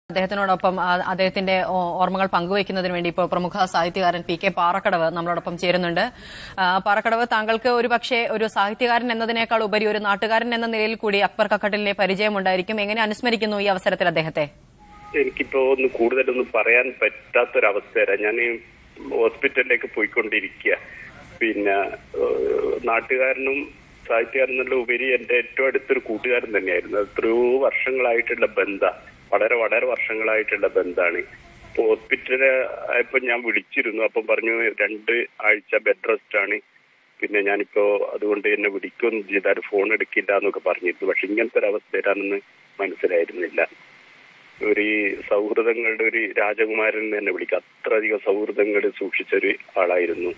അദ്ദേഹത്തിനോടൊപ്പം ആ, അദ്ദേഹത്തിന്റെ ഓ- ഓർമ്മകൾ പങ്കുവയ്ക്കുന്നതിന് വേണ്ടി ഇപ്പോൾ പ്രമുഖ സാഹിത്യകാരൻ പി കെ പാറക്കടവ് നമ്മളോടൊപ്പം ചേരുന്നുണ്ട് ആ, പാറക്കടവ് താങ്കൾക്ക് ഒരു പക്ഷേ ഒരു സാഹിത്യകാരൻ എന്നതിനേക്കാൾ ഉപരി ഒരു നാട്ടുകാരൻ എന്ന നിലയിൽ കൂടി അക്ബർ കക്കട്ടിലിനെ പരിചയമുണ്ടായിരിക്കും എങ്ങനെ അനുസ്മരിക്കുന്നു ഈ അവസരത്തിൽ അദ്ദേഹത്തെ എനിക്കിപ്പോ ഒന്ന് കൂടുതലൊന്നും പറയാൻ പറ്റാത്തൊരവസ്ഥയാണ് ഞാൻ ഹോസ്പിറ്റലിലേക്ക് പോയിക്കൊണ്ടിരിക്കുക പിന്നെ ഏഹ്, നാട്ടുകാരനും സാഹിത്യകാരനുള്ള ഉപരി എന്റെ ഏറ്റവും അടുത്തൊരു കൂട്ടുകാരൻ തന്നെയായിരുന്നു എത്രയോ വർഷങ്ങളായിട്ടുള്ള ബന്ധ വളരെ വളരെ വർഷങ്ങളായിട്ടുള്ള ബന്ധാണ് ഇപ്പൊ ഹോസ്പിറ്റലിൽ ആയപ്പോ ഞാൻ വിളിച്ചിരുന്നു അപ്പം പറഞ്ഞു രണ്ട് ആഴ്ച ബെഡ് റെസ്റ്റ് ആണ് പിന്നെ ഞാനിപ്പോ അതുകൊണ്ട് എന്നെ വിളിക്കൊന്നും ചെയ്താൽ ഫോൺ എടുക്കില്ല എന്നൊക്കെ പറഞ്ഞിരുന്നു പക്ഷെ ഇങ്ങനത്തെ ഒരു അവസ്ഥ വരാനൊന്നും മനസ്സിലായിരുന്നില്ല ഒരു ഈ സൗഹൃദങ്ങളുടെ ഒരു രാജകുമാരൻ എന്ന് തന്നെ വിളിക്കാം അത്രയധികം സൗഹൃദങ്ങൾ സൂക്ഷിച്ച ഒരു ആളായിരുന്നു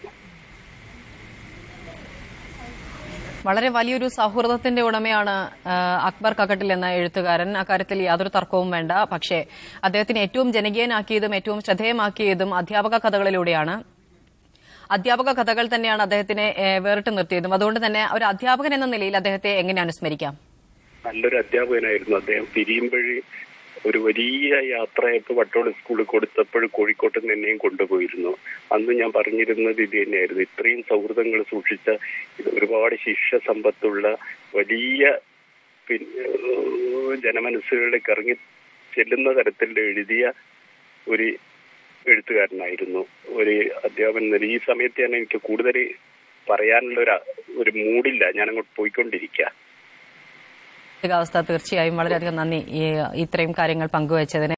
വളരെ വലിയൊരു സൗഹൃദത്തിന്റെ ഉടമയാണ് ആ, അക്ബർ കക്കട്ടിൽ എന്ന എഴുത്തുകാരൻ അക്കാര്യത്തിൽ യാതൊരു തർക്കവും വേണ്ട പക്ഷേ അദ്ദേഹത്തിന് ഏറ്റവും ജനകീയനാക്കിയതും ഏറ്റവും ശ്രദ്ധേയമാക്കിയതും അധ്യാപക കഥകളിലൂടെയാണ് അധ്യാപക കഥകൾ തന്നെയാണ് അദ്ദേഹത്തിനെ ഏ, വേറിട്ട് നിർത്തിയതും അതുകൊണ്ട് തന്നെ ഒരു അധ്യാപകൻ എന്ന നിലയിൽ അദ്ദേഹത്തെ എങ്ങനെ അനുസ്മരിക്കാം നല്ലൊരു അധ്യാപകനായിരുന്നു അദ്ദേഹം പിരിയുമ്പോഴ് ഒരു വലിയ യാത്രയായപ്പോൾ വട്ടോള സ്കൂളിൽ കൊടുത്തപ്പോൾ കോഴിക്കോട്ട് നിന്ന് എന്നെയും കൊണ്ടുപോയിരുന്നു അന്ന് ഞാൻ പറഞ്ഞിരുന്നത് ഇത് തന്നെയായിരുന്നു ഇത്രയും സൗഹൃദങ്ങൾ സൂക്ഷിച്ച ഇത് ഒരുപാട് ശിക്ഷ സമ്പത്തുള്ള വലിയ പിന്നെ ഏഹ്, ജനമനസ്സുകളിലേക്ക് ഇറങ്ങി ചെല്ലുന്ന തരത്തിൽ എഴുതിയ ഒരു എഴുത്തുകാരനായിരുന്നു ഒരു അധ്യാപകൻ എന്ന നിലയിൽ. ഈ സമയത്താണ് എനിക്ക് കൂടുതൽ പറയാനുള്ള ഒരു ഒരു മൂഡില്ല ഞാൻ അങ്ങോട്ട് പോയിക്കൊണ്ടിരിക്കുക അവസ്ഥ തീർച്ചയായും വളരെയധികം നന്ദി ഈ ഇത്രയും കാര്യങ്ങൾ പങ്കുവച്ചതിന്